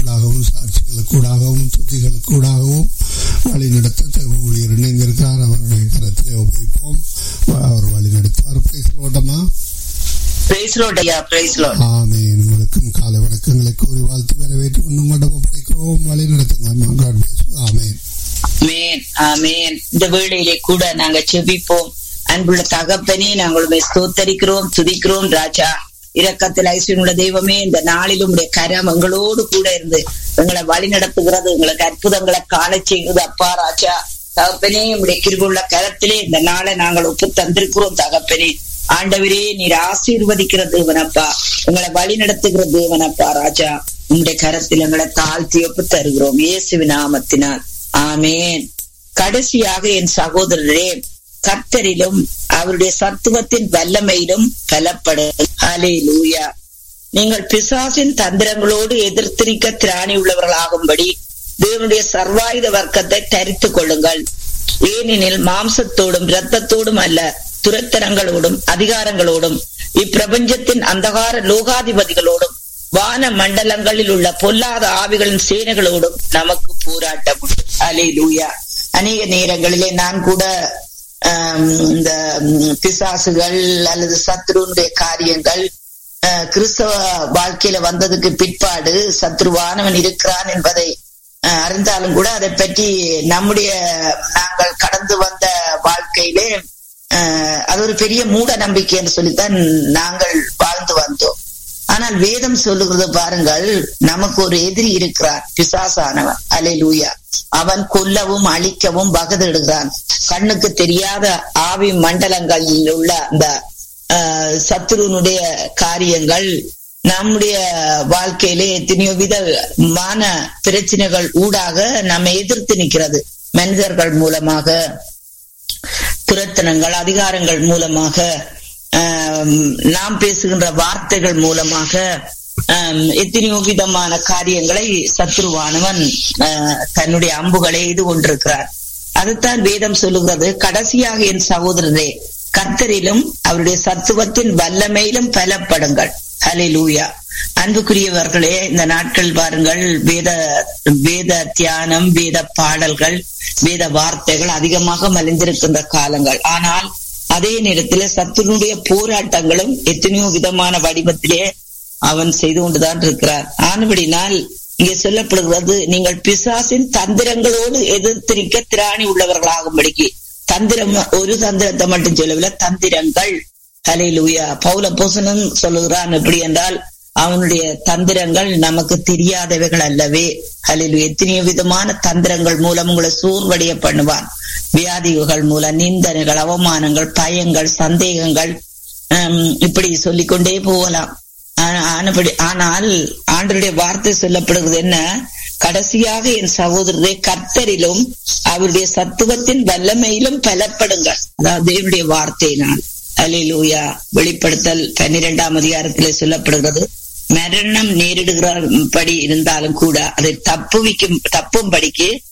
ஊடாகவும் சாட்சிகளுக்கூடாகவும் துதிகளுக்கூடாகவும் வழி நடத்த தேவ ஊழியர் இணைந்திருக்கிறார் அவருடைய கரத்திலே ஒப்புவிப்போம் அவர் வழி நடத்துவார் பேசுகிறோட்டமா பிரைஸ் லோட் ஐயா பிரைஸ் லோட் ஆமேன் உங்களுக்கும் காலை வணக்கங்களை கூறி வாழ்த்தி வரவேற்று உங்களிடம் ஒப்படைக்கிறோம் வழி நடத்துங்க காட் பிளஸ் ஆமேன் ஆமேன் ஆமேன் இந்த வேளையிலே கூட நாங்க செபிப்போம் அன்புள்ள தகப்பனே நாங்கள் உண்மை ஸ்தோத்தரிக்கிறோம் துதிக்கிறோம் ராஜா இரக்கத்தில் ஐஸ்வர்யுள்ள தெய்வமே இந்த நாளிலும் உடைய கரம் எங்களோடு கூட இருந்து எங்களை வழி நடத்துகிறது எங்களுக்கு அற்புதங்களை காண செய்கிறது அப்பா ராஜா தகப்பனே உடைய கிருபுள்ள கரத்திலே இந்த நாளை நாங்கள் ஒப்பு தந்திருக்கிறோம் தகப்பனே ஆண்டவரே நீர் ஆசீர்வதிக்கிற தேவனப்பா எங்களை வழி நடத்துகிற தேவனப்பா ராஜா உங்களுடைய கரத்தில் எங்களை தாழ்த்தி ஒப்பு தருகிறோம் இயேசுவின் நாமத்தினால் ஆமேன் கடைசியாக என் சகோதரரே கர்த்தரிலும் அவருடைய சத்துவத்தின் வல்லமையிலும் பலப்படும் ஹலே லூயா நீங்கள் பிசாசின் தந்திரங்களோடு எதிர்த்திருக்க திராணி உள்ளவர்களாகும்படி தேவனுடைய சர்வாயுத வர்க்கத்தை தரித்துக் கொள்ளுங்கள் ஏனெனில் மாம்சத்தோடும் இரத்தத்தோடும் அல்ல துரத்தனங்களோடும் அதிகாரங்களோடும் இப்பிரபஞ்சத்தின் அந்தகார லோகாதிபதிகளோடும் வான மண்டலங்களில் உள்ள பொல்லாத ஆவிகளின் சேனைகளோடும் நமக்கு போராட்டம் உண்டு அலே லூயா அநேக நேரங்களிலே நான் கூட இந்த பிசாசுகள் அல்லது சத்ருனுடைய காரியங்கள் கிறிஸ்தவ வாழ்க்கையில வந்ததுக்கு பிற்பாடு சத்ருவானவன் இருக்கிறான் என்பதை அறிந்தாலும் கூட அதை பற்றி நம்முடைய நாங்கள் கடந்து வந்த வாழ்க்கையிலே அது ஒரு பெரிய மூட நம்பிக்கை என்று சொல்லித்தான் நாங்கள் வாழ்ந்து வந்தோம் ஆனால் வேதம் சொல்லுகிறது பாருங்கள் நமக்கு ஒரு எதிரி இருக்கிறார் பிசாசானவன் அலை லூயா அவன் கொல்லவும் அழிக்கவும் வகதிடுகிறான் கண்ணுக்கு தெரியாத ஆவி மண்டலங்களில் உள்ள அந்த சத்ருனுடைய காரியங்கள் நம்முடைய வாழ்க்கையிலே எத்தனையோ விதமான பிரச்சனைகள் ஊடாக நம்ம எதிர்த்து நிற்கிறது மனிதர்கள் மூலமாக துரத்தனங்கள் அதிகாரங்கள் மூலமாக நாம் பேசுகின்ற வார்த்தைகள் மூலமாக எத்தனையோ விதமான காரியங்களை சத்ருவானவன் தன்னுடைய அம்புகளை எய்து கொண்டிருக்கிறார் அதுதான் வேதம் சொல்லுகிறது கடைசியாக என் சகோதரரே கர்த்தரிலும் அவருடைய சத்துவத்தின் வல்லமையிலும் பலப்படுங்கள் ஹலே லூயா அன்புக்குரியவர்களே இந்த நாட்கள் பாருங்கள் வேத வேத தியானம் வேத பாடல்கள் வேத வார்த்தைகள் அதிகமாக மலிந்திருக்கின்ற காலங்கள் ஆனால் அதே நேரத்தில் சத்துருடைய போராட்டங்களும் எத்தனையோ விதமான வடிவத்திலே அவன் செய்து கொண்டுதான் இருக்கிறார் ஆனபடினால் இங்கே சொல்லப்படுகிறது நீங்கள் பிசாசின் தந்திரங்களோடு எதிர்த்திருக்க திராணி உள்ளவர்களாகும்படிக்கு தந்திரம் ஒரு தந்திரத்தை மட்டும் சொல்லவில்லை தந்திரங்கள் ஹலே லூயா பௌல போசனும் சொல்லுகிறான் எப்படி என்றால் அவனுடைய தந்திரங்கள் நமக்கு தெரியாதவைகள் அல்லவே ஹலிலு எத்தனையோ விதமான தந்திரங்கள் மூலம் உங்களை சோர்வடைய பண்ணுவான் வியாதிகள் மூலம் நிந்தனைகள் அவமானங்கள் பயங்கள் சந்தேகங்கள் இப்படி சொல்லிக்கொண்டே போகலாம் ஆனபடி ஆனால் ஆண்டருடைய வார்த்தை சொல்லப்படுகிறது என்ன கடைசியாக என் சகோதரரை கர்த்தரிலும் அவருடைய சத்துவத்தின் வல்லமையிலும் பலப்படுங்கள் அதாவது தேவனுடைய வார்த்தையினால் அலிலூயா வெளிப்படுத்தல் பன்னிரெண்டாம் அதிகாரத்திலே சொல்லப்படுகிறது மரணம் நேரிடுகிறபடி இருந்தாலும் கூட அதை தப்புவிக்கும் தப்பும்படிக்கு